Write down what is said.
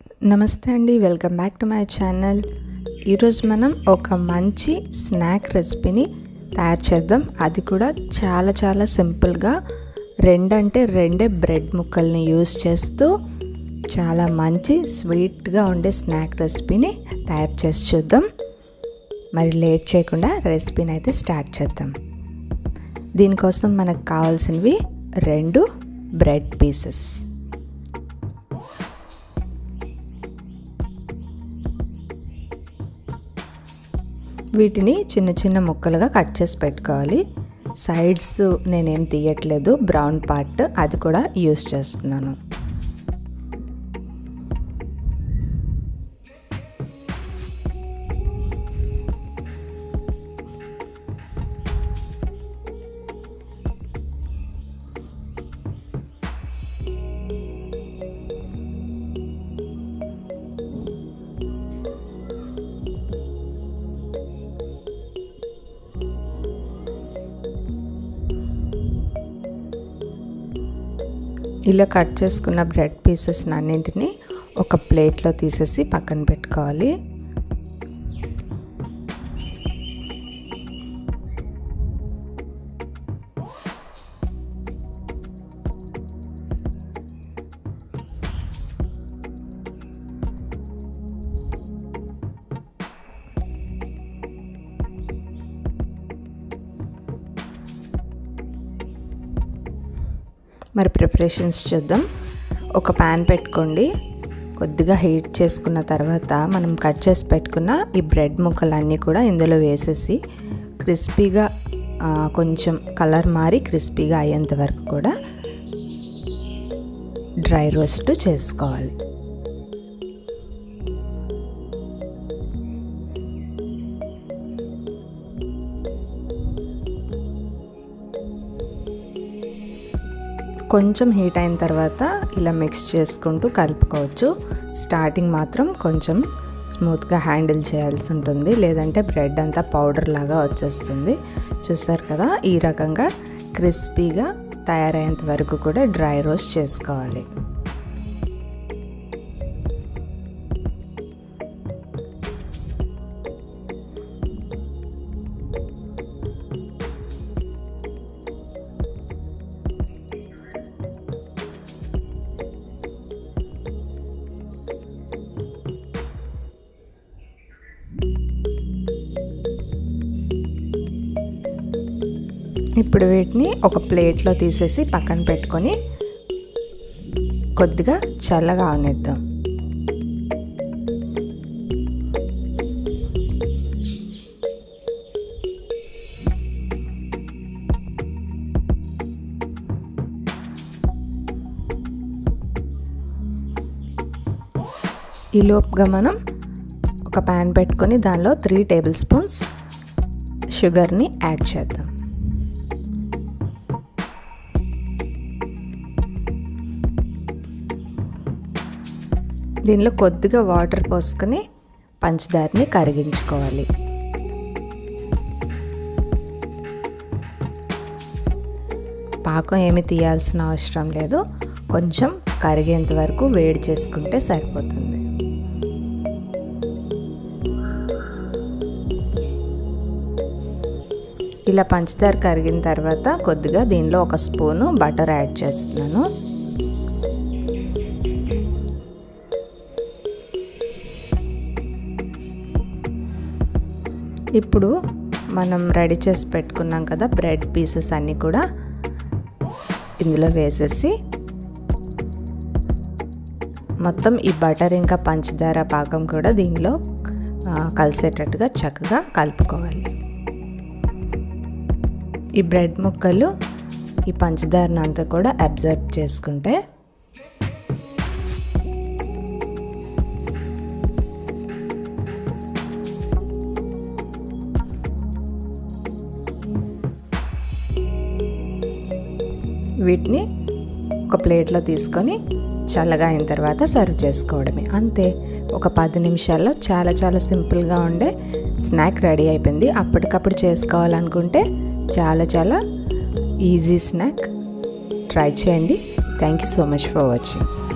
నమస్తే అండి welcome back to my channel ఈరోజు మనం ఒక మంచి స్నాక్ రెసిపీని తయారు చేద్దాం అది కూడా చాలా చాలా సింపుల్గా రెండంటే రెండే బ్రెడ్ ముక్కల్ని యూస్ చేస్తూ చాలా మంచి స్వీట్గా ఉండే స్నాక్ రెసిపీని తయారు చేసి చూద్దాం మరి లేట్ చేయకుండా రెసిపీని అయితే స్టార్ట్ చేద్దాం దీనికోసం మనకు కావాల్సినవి రెండు బ్రెడ్ పీసెస్ వీటిని చిన్న చిన్న ముక్కలుగా కట్ చేసి పెట్టుకోవాలి సైడ్స్ నేనేం తీయట్లేదు బ్రౌన్ పార్ట్ అది కూడా యూస్ చేస్తున్నాను ఇలా కట్ చేసుకున్న బ్రెడ్ పీసెస్ అన్నింటినీ ఒక ప్లేట్లో తీసేసి పక్కన పెట్టుకోవాలి మరి ప్రిపరేషన్స్ చూద్దాం ఒక ప్యాన్ పెట్టుకోండి కొద్దిగా హీట్ చేసుకున్న తర్వాత మనం కట్ చేసి పెట్టుకున్న ఈ బ్రెడ్ ముక్కలన్నీ కూడా ఇందులో వేసేసి క్రిస్పీగా కొంచెం కలర్ మారి క్రిస్పీగా అయ్యేంత వరకు కూడా డ్రై రోస్ట్ చేసుకోవాలి కొంచెం హీట్ అయిన తర్వాత ఇలా మిక్స్ చేసుకుంటూ కలుపుకోవచ్చు స్టార్టింగ్ మాత్రం కొంచెం స్మూత్గా హ్యాండిల్ చేయాల్సి ఉంటుంది లేదంటే బ్రెడ్ అంతా పౌడర్ లాగా వచ్చేస్తుంది చూసారు కదా ఈ రకంగా క్రిస్పీగా తయారయ్యేంత వరకు కూడా డ్రై రోస్ట్ చేసుకోవాలి ఇప్పుడు వీటిని ఒక ప్లేట్లో తీసేసి పక్కన పెట్టుకొని కొద్దిగా చల్లగా అవనిద్దాం ఈ లోపుగా మనం ఒక ప్యాన్ పెట్టుకొని దానిలో త్రీ టేబుల్ స్పూన్స్ షుగర్ని యాడ్ చేద్దాం దీనిలో కొద్దిగా వాటర్ పోసుకొని పంచదారని కరిగించుకోవాలి పాకం ఏమి తీయాల్సిన అవసరం లేదు కొంచెం కరిగేంత వరకు వేడి చేసుకుంటే సరిపోతుంది ఇలా పంచదార కరిగిన తర్వాత కొద్దిగా దీనిలో ఒక స్పూను బటర్ యాడ్ చేస్తున్నాను ఇప్పుడు మనం రెడీ చేసి పెట్టుకున్నాం కదా బ్రెడ్ పీసెస్ అన్నీ కూడా ఇందులో వేసేసి మొత్తం ఈ బటర్ ఇంకా పంచదార పాకం కూడా దీనిలో కలిసేటట్టుగా చక్కగా కలుపుకోవాలి ఈ బ్రెడ్ ముక్కలు ఈ పంచదారను అంతా కూడా అబ్జర్వ్ చేసుకుంటే వీటిని ఒక ప్లేట్లో తీసుకొని చల్లగా అయిన తర్వాత సర్వ్ చేసుకోవడమే అంతే ఒక పది నిమిషాల్లో చాలా చాలా సింపుల్గా ఉండే స్నాక్ రెడీ అయిపోయింది అప్పటికప్పుడు చేసుకోవాలనుకుంటే చాలా చాలా ఈజీ స్నాక్ ట్రై చేయండి thank you so much for watching